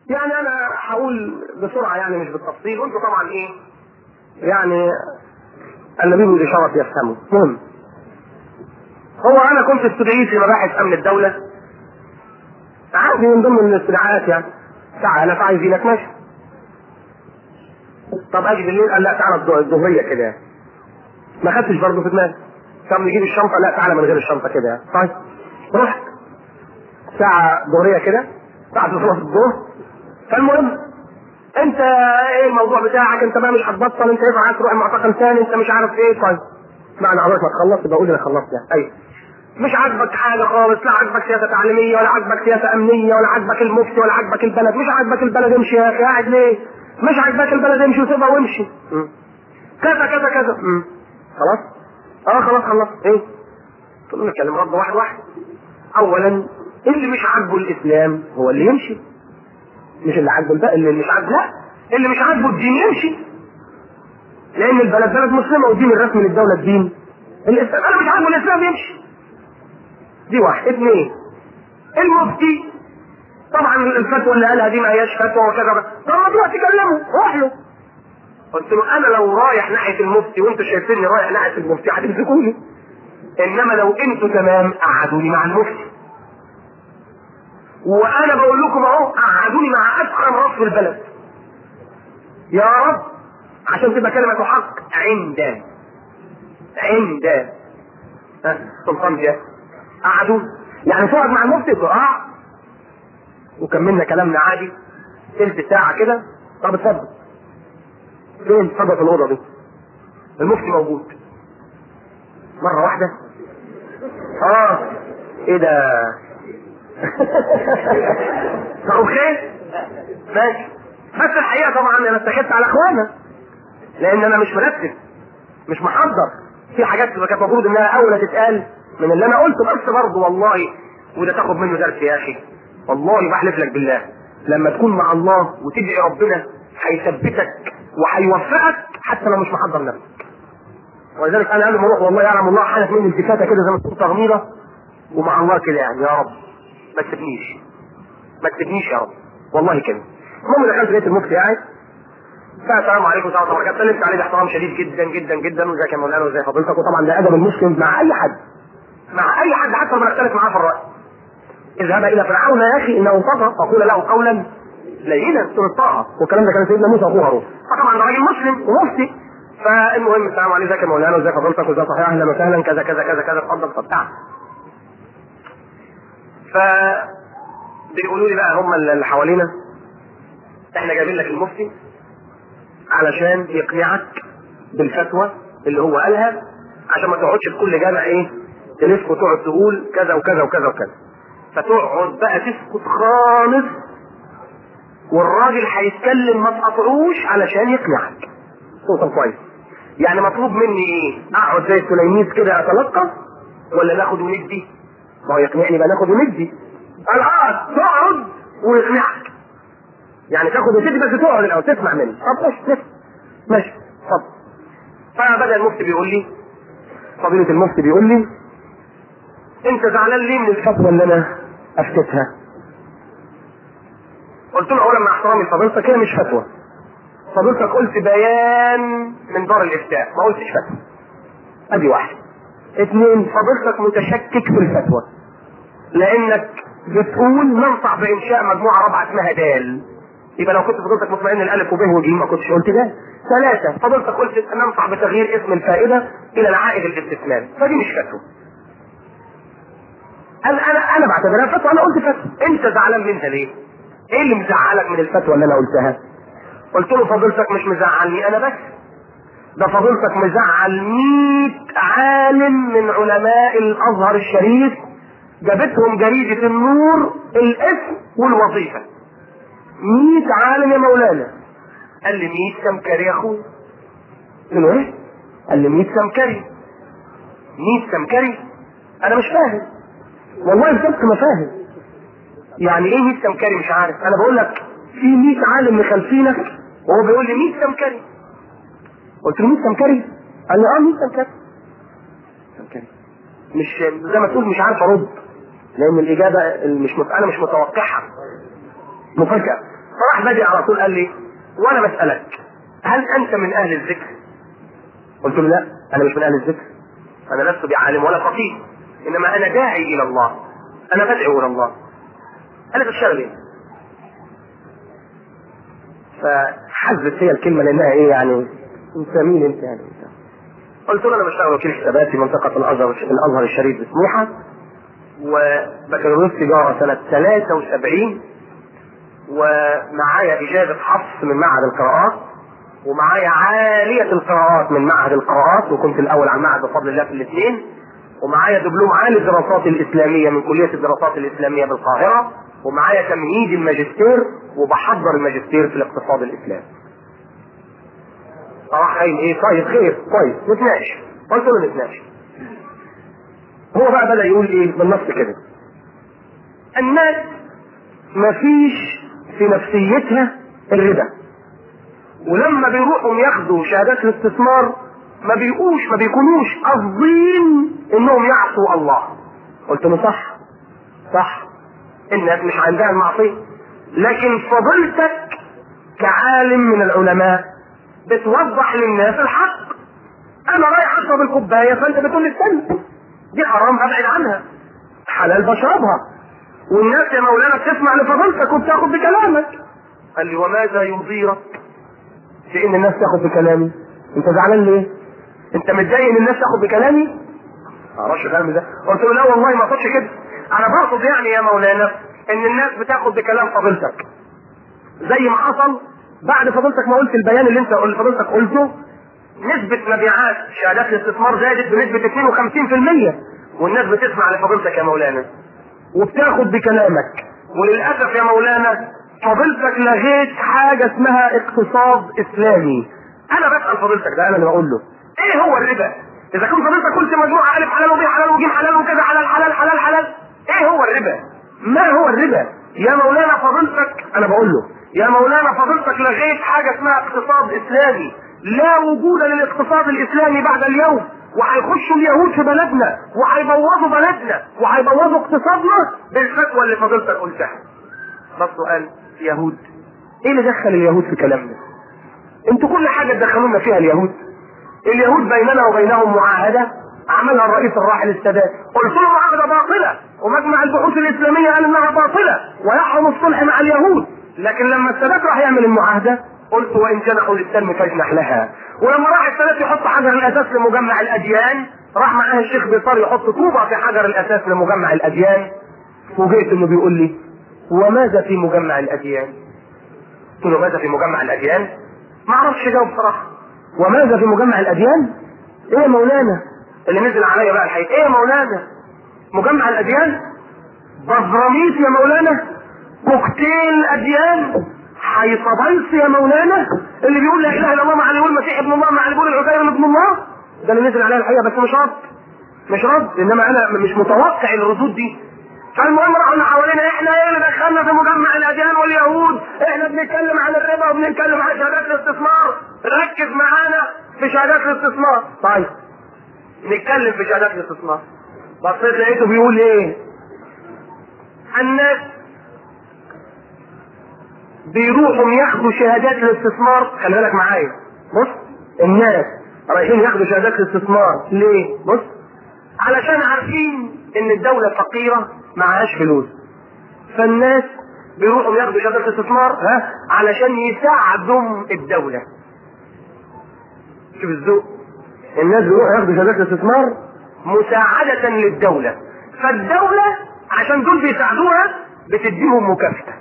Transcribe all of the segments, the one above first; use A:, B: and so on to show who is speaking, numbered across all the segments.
A: يعني انا هقول بسرعه يعني مش بالتفصيل وانتوا طبعا ايه يعني النبي بالاشاره يفهموا المهم هو انا كنت استدعيت في مباحث امن الدوله عادي من ضمن الاستدعاءات يعني تعالى عايزينك ماشي طب اجي بالليل قال لا تعالى الظهريه كده ما خدتش برضه في دماغي طب نجيب الشنطه لا تعالى من غير الشنطه كده طيب رحت ساعه ظهريه كده بعد صلاه الظهر فالمهم انت ايه الموضوع بتاعك انت بقى مش هتبطل انت ايه عايز تروح معتقل ثاني انت مش عارف ايه طيب معنى حضرتك ما تخلص يبقى قول انا خلصت يعني ايوه مش عاجبك حاجه خالص لا عاجبك سياسه تعليميه ولا عاجبك سياسه امنيه ولا عاجبك المفتي ولا عاجبك البلد مش عاجبك البلد امشي يا اخي قاعد ليه مش عاجبك البلد امشي وسيبها وامشي كذا كذا كذا مم. خلاص اه خلاص خلاص ايه تقول نتكلم رد واحد واحد اولا اللي مش عاجبه الاسلام هو اللي يمشي مش اللي عاجبه البقى اللي مش عاجبه لا اللي مش عاجبه الدين يمشي لان البلد بلد مسلمه والدين الرسمي للدوله الدين الاسلام انا مش عاجبه الاسلام يمشي دي واحد اثنين المفتي طبعا الفتوى اللي قالها دي ما هياش فتوى وكذا طب ما تروح تكلمه روح له قلت له انا لو رايح ناحيه المفتي وانتوا شايفيني رايح ناحيه المفتي هتمسكوني انما لو انتوا تمام قعدوني مع المفتي وانا بقول لكم اهو قعدوني مع افخم راس في البلد يا رب عشان تبقى كلمة حق عند عند ها سلطان دي قعدوا يعني تقعد مع المفتي اه وكملنا كلامنا عادي تلت ساعة كده طب اتفضل فين اتفضل في الأوضة دي المفتي موجود مرة واحدة اه ايه ده طب خير ماشي بس الحقيقة طبعا انا اتخذت على اخوانا لان انا مش مرتب مش محضر في حاجات كانت المفروض انها اولى تتقال من اللي انا قلته بس برضه والله وده تاخد منه درس يا اخي والله بحلف لك بالله لما تكون مع الله وتدعي ربنا هيثبتك وهيوفقك حتى لو مش محضر نفسك ولذلك انا قبل ما اروح والله يعلم الله حدث مني التفاته كده زي ما تكون تغميضه ومع الله كده يعني يا رب ما تسيبنيش ما تسيبنيش يا رب والله كده المهم دخلت لقيت المفتي قاعد فالسلام عليكم ورحمه الله وبركاته سلمت عليه باحترام شديد جدا جدا جدا وزي كما مولانا وزي فضيلتك وطبعا ده ادب المسلم مع اي حد مع اي حد حتى لو نختلف معاه في الراي اذهب الى فرعون يا اخي انه طغى فقول له قولا لينا سوره طه والكلام ده كان سيدنا موسى اخوه هارون فطبعا ده راجل مسلم ومفتي فالمهم السلام عليكم ازيك يا مولانا وازي فضيلتك وازي صحيح اهلا وسهلا كذا كذا كذا كذا اتفضل طب تعال ف بيقولوا لي بقى هم اللي حوالينا احنا جايبين لك المفتي علشان يقنعك بالفتوى اللي هو قالها عشان ما تقعدش في كل جامع ايه تلف وتقعد تقول كذا وكذا وكذا وكذا فتقعد بقى تسكت خالص والراجل هيتكلم ما تقطعوش علشان يقنعك صوته كويس يعني مطلوب مني ايه اقعد زي التلاميذ كده اتلقى ولا ناخد وندي ما هو يقنعني بقى ناخد وندي قال اه تقعد ويقنعك يعني تاخد وتدي بس تقعد الاول تسمع مني طب ماشي ماشي ماشي اتفضل فبدا المفتي بيقول لي فضيلة المفتي بيقول لي انت زعلان ليه من الفتوى اللي انا افتتها قلت له اولا مع احترامي لفضيلتك هي مش فتوى فضيلتك قلت بيان من دار الافتاء ما قلتش فتوى ادي واحد اثنين فضيلتك متشكك في الفتوى لانك بتقول ننصح بانشاء مجموعه رابعه اسمها دال يبقى لو كنت فضلتك مطمئن الالف وب وج ما كنتش قلت ده ثلاثة فضلتك قلت ننصح بتغيير اسم الفائدة الى العائد الاستثمار فدي مش فتوى انا انا انا بعتبرها فتوى انا قلت فتوى انت زعلان منها ليه؟ ايه اللي مزعلك من الفتوى اللي انا قلتها؟ قلت له فضيلتك مش مزعلني انا بس ده فضيلتك مزعل 100 عالم من علماء الازهر الشريف جابتهم جريدة النور الاسم والوظيفة 100 عالم يا مولانا قال لي 100 سمكري يا اخويا قلت له ايه؟ قال لي 100 سمكري 100 سمكري انا مش فاهم والله بجد ما فاهم يعني ايه 100 سمكري مش عارف انا بقول لك في 100 عالم مخالفينك وهو بيقول لي 100 سمكري قلت له 100 سمكري قال لي اه 100 سمكري سمكري مش زي ما تقول مش عارف ارد لان الاجابه مش مت... انا مش متوقعها مفاجاه فراح بادئ على طول قال لي وانا بسالك هل انت من اهل الذكر؟ قلت له لا انا مش من اهل الذكر انا لست بعالم ولا فقيه انما انا داعي الى الله انا بدعو الى الله انا بشتغل ايه؟ فحزت هي الكلمه لانها ايه يعني انت مين انت يعني انت قلت له انا بشتغل وكيل حسابات في منطقه الازهر الازهر الشريف بسموحه وبكالوريوس تجاره سنه 73 ومعايا اجازه حفص من معهد القراءات ومعايا عاليه القراءات من معهد القراءات وكنت الاول على المعهد بفضل الله في الاثنين ومعايا دبلوم عالي الدراسات الاسلاميه من كليه الدراسات الاسلاميه بالقاهره ومعايا تمهيد الماجستير وبحضر الماجستير في الاقتصاد الاسلامي. راح قايل ايه طيب خير كويس نتناقش قلت له نتناقش. هو بقى بدا يقول ايه بالنص كده. الناس مفيش في نفسيتها الربا. ولما بيروحوا ياخدوا شهادات الاستثمار ما بيقوش ما بيكونوش قاصدين انهم يعصوا الله. قلت له صح صح الناس مش عندها المعصية لكن فضيلتك كعالم من العلماء بتوضح للناس الحق انا رايح اشرب الكوباية فانت بتقول لي استنى دي حرام ابعد عنها حلال بشربها والناس يا مولانا بتسمع لفضيلتك وبتاخد بكلامك قال لي وماذا يضيرك في ان الناس تاخد بكلامي انت زعلان ليه انت متضايق ان الناس تاخد بكلامي معرفش كلامي ده قلت له لا والله ما اقصدش كده انا بقصد يعني يا مولانا ان الناس بتاخد بكلام فضيلتك زي ما حصل بعد فضيلتك ما قلت البيان اللي انت اللي فضيلتك قلته نسبة مبيعات شهادات الاستثمار زادت بنسبة 52% والناس بتسمع لفضيلتك يا مولانا وبتاخد بكلامك وللأسف يا مولانا فضيلتك لغيت حاجة اسمها اقتصاد إسلامي أنا بسأل فضيلتك ده أنا اللي بقول له إيه هو الربا؟ إذا كنت فضيلتك قلت مجموعة ألف حلال وب حلال وج حلال وكذا حلال حلال حلال حلال إيه هو الربا؟ ما هو الربا؟ يا مولانا فضيلتك أنا بقول له يا مولانا فضيلتك لغيت حاجة اسمها اقتصاد إسلامي لا وجود للاقتصاد الإسلامي بعد اليوم وهيخشوا اليهود في بلدنا وهيبوظوا بلدنا وهيبوظوا اقتصادنا بالفتوى اللي فضيلتك قلتها. ده السؤال يهود ايه اللي دخل اليهود في كلامنا؟ انتوا كل حاجه تدخلونا فيها اليهود اليهود بيننا وبينهم معاهده عملها الرئيس الراحل السادات قلت له معاهده باطله ومجمع البحوث الاسلاميه قال انها باطله ويحرم الصلح مع اليهود لكن لما السادات راح يعمل المعاهده قلت وان جنحوا للسلم فاجنح لها ولما راح السادات يحط حجر الاساس لمجمع الاديان راح معاه الشيخ بيطار يحط طوبه في حجر الاساس لمجمع الاديان فوجئت انه بيقول لي وماذا في مجمع الاديان؟ قلت له ماذا في مجمع الاديان؟ ما اعرفش اجاوب بصراحه وماذا في مجمع الاديان؟ ايه يا مولانا؟ اللي نزل عليا بقى الحقيقه ايه يا مولانا؟ مجمع الاديان؟ بزراميط يا مولانا؟ كوكتيل اديان؟ حيطبيص يا مولانا؟ اللي بيقول لا اله الا الله مع اللي يقول المسيح ابن الله مع اللي بيقول العزير ابن الله؟ ده اللي نزل عليا الحقيقه بس مش رد مش رد انما انا مش متوقع الردود دي فالمهم رحنا حوالينا احنا ايه اللي دخلنا في مجمع الاديان واليهود احنا بنتكلم عن الربا وبنتكلم عن شهادات الاستثمار ركز معانا في شهادات الاستثمار طيب نتكلم في شهادات الاستثمار بصيت لقيته بيقول ايه الناس بيروحوا ياخدوا شهادات الاستثمار خلي بالك معايا بص الناس رايحين ياخدوا شهادات الاستثمار ليه بص علشان عارفين ان الدولة فقيرة معهاش فلوس فالناس بيروحوا ياخدوا شهادات استثمار ها علشان يساعدوا الدولة شوف الذوق الناس بيروحوا ياخدوا شهادات استثمار مساعدة للدولة فالدولة عشان دول بيساعدوها بتديهم مكافأة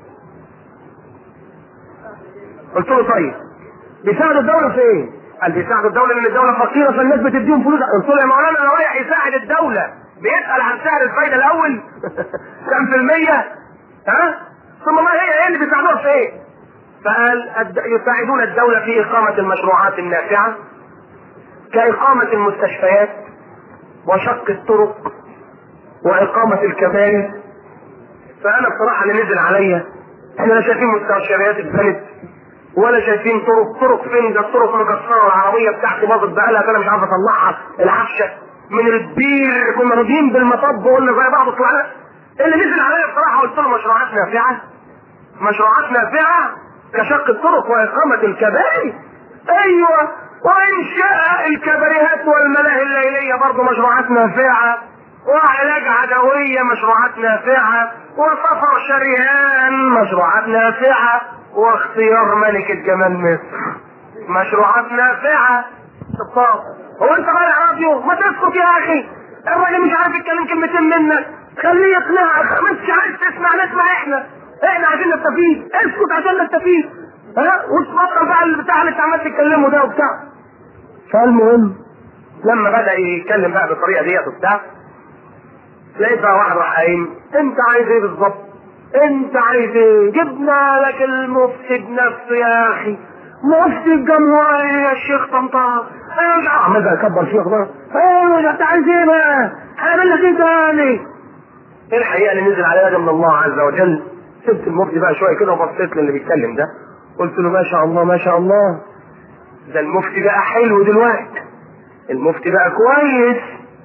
A: قلت له طيب بيساعدوا الدولة في ايه؟ قال بيساعدوا الدولة لان الدولة فقيرة فالناس بتديهم فلوس قلت له يا مولانا انا رايح يساعد الدولة بيسأل عن سعر الفايدة الأول كم في المية ها ثم ما هي ايه اللي بيساعدوها في ايه فقال الد- يساعدون الدولة في إقامة المشروعات النافعة كإقامة المستشفيات وشق الطرق وإقامة الكباري فأنا بصراحة اللي نزل عليا احنا لا شايفين مستشفيات اتبنت ولا شايفين طرق طرق فين ده الطرق مكسره العربيه بتاعتي باظت بقالها فانا مش عارف اطلعها العفشه من الكبير اللي كنا راضيين بالمطب وقلنا زي بعض طلعنا اللي نزل عليا بصراحه قلت له مشروعات نافعه مشروعات نافعة كشق الطرق وإقامة الكباري أيوة وإنشاء الكباريهات والملاهي الليلية برضه مشروعات نافعة وعلاج عدوية مشروعات نافعة وسفر شريان مشروعات نافعة واختيار ملكة جمال مصر مشروعات نافعة طب هو انت طالع راديو ما تسكت يا اخي الراجل مش عارف يتكلم كلمتين منك خليه يقنعك ما انتش عايز تسمع نسمع احنا احنا عايزين نستفيد اسكت عشان نستفيد ها وتبطل بقى البتاع اللي انت عمال تتكلمه ده وبتاع فالمهم لما بدا يتكلم بقى بالطريقه ديت وبتاع لقيت بقى واحد راح قايم انت عايز ايه بالظبط؟ انت عايز ايه؟ جبنا لك المفتي بنفسه يا اخي مفتي الجمهورية يا الشيخ طنطاط ايوه عمال بقى يكبر شيخ بقى ايوه انت عايز ايه بقى؟ هعمل لك ايه تاني؟ ايه الحقيقه اللي نزل عليها ده من الله عز وجل سبت المفتي بقى شويه كده وبصيت للي بيتكلم ده قلت له ما شاء الله ما شاء الله ده المفتي بقى حلو دلوقتي المفتي بقى كويس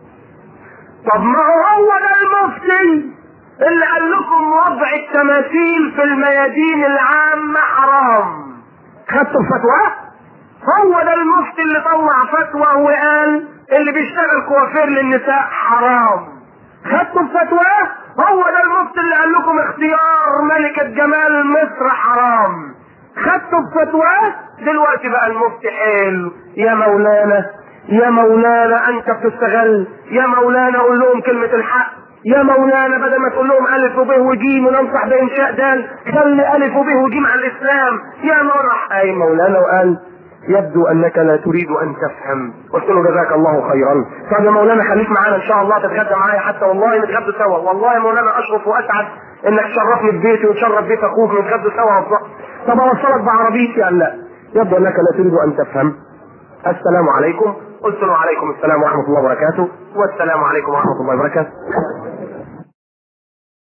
A: طب ما هو هو ده المفتي اللي قال لكم وضع التماثيل في الميادين العامة حرام خدتوا الفتوى هو ده المفتي اللي طلع فتوى وقال اللي بيشتغل كوافير للنساء حرام خدتوا الفتوى هو ده المفتي اللي قال لكم اختيار ملكة جمال مصر حرام خدتوا الفتوى دلوقتي بقى المفتي حلو يا مولانا يا مولانا انت بتستغل يا مولانا قول لهم كلمة الحق يا مولانا بدل ما تقول لهم الف وب وجيم وننصح بانشاء دال خلي الف وب وجيم على الاسلام يا مرح اي مولانا وقال يبدو انك لا تريد ان تفهم قلت له جزاك الله خيرا طب يا مولانا خليك معانا ان شاء الله تتغدى معايا حتى والله نتغدى سوا والله يا مولانا اشرف واسعد انك تشرفني في بيتي وتشرف بيت اخوك ونتغدى سوا طب اوصلك بعربيتي قال لا يبدو انك لا تريد ان تفهم السلام عليكم قلت له عليكم السلام ورحمه الله وبركاته والسلام عليكم ورحمه الله وبركاته